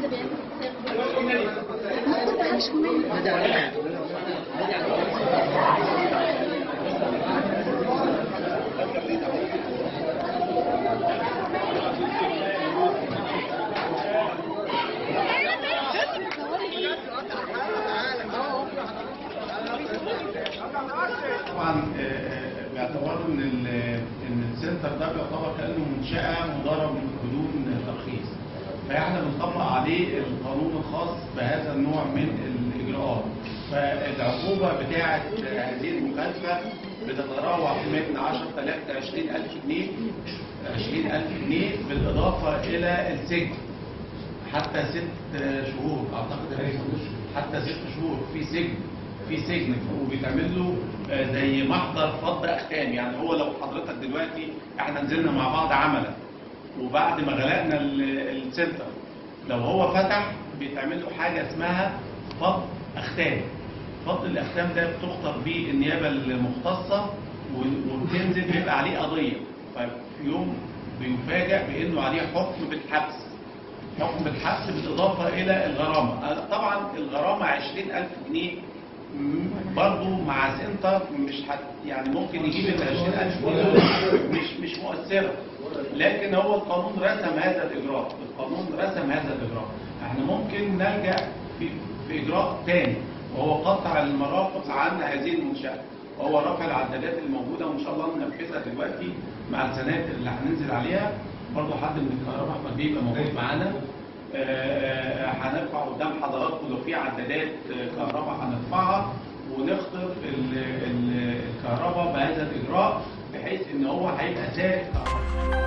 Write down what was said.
اللي بيعمل طبعا آه، آه، باعتبار ان ال- ان السنتر ده بيعتبر كانه منشاه مداره بدون ترخيص فاحنا بنطبق عليه القانون الخاص بهذا النوع من الاجراءات فالعقوبه بتاعه هذه المخالفه بتتراوح من 10000 ل 20000 جنيه 20000 جنيه بالاضافه الى السجن حتى ست شهور اعتقد هي حتى ست شهور في سجن في سجن وبيتعمل له آه، زي محضر فض اختام يعني هو لو حضرتك دلوقتي احنا نزلنا مع بعض عملا وبعد ما غلقنا ال- السنتر لو هو فتح بيتعمل له حاجه اسمها فض اختام فض الاختام ده بتخطر بيه النيابه المختصه و- وبتنزل بيبقى عليه قضيه ففي يوم بيفاجئ بانه عليه حكم بالحبس حكم بالحبس بالإضافة إلى الغرامة أه، طبعا الغرامة 20000 جنيه م- برضو مع سنتر مش هت يعني ممكن يجيب ال 20000 جنيه دول مش مش مؤثرة لكن هو القانون رسم هذا الإجراء القانون رسم هذا الإجراء احنا ممكن نلجأ في, في إجراء تاني وهو قطع المرافق عن هذه المنشأة وهو رفع العدادات الموجودة وإن شاء الله ننفذها دلوقتي مع السنوات اللي هننزل عليها برضه حد من الكهرباء احمد بيه يبقى موجود معانا آه، آه، هنرفع قدام حضراتكم لو في عدادات آه، كهرباء هنرفعها ونخطر ال- ال- الكهرباء بهذا الاجراء بحيث ان هو هيبقى سارق كهرباء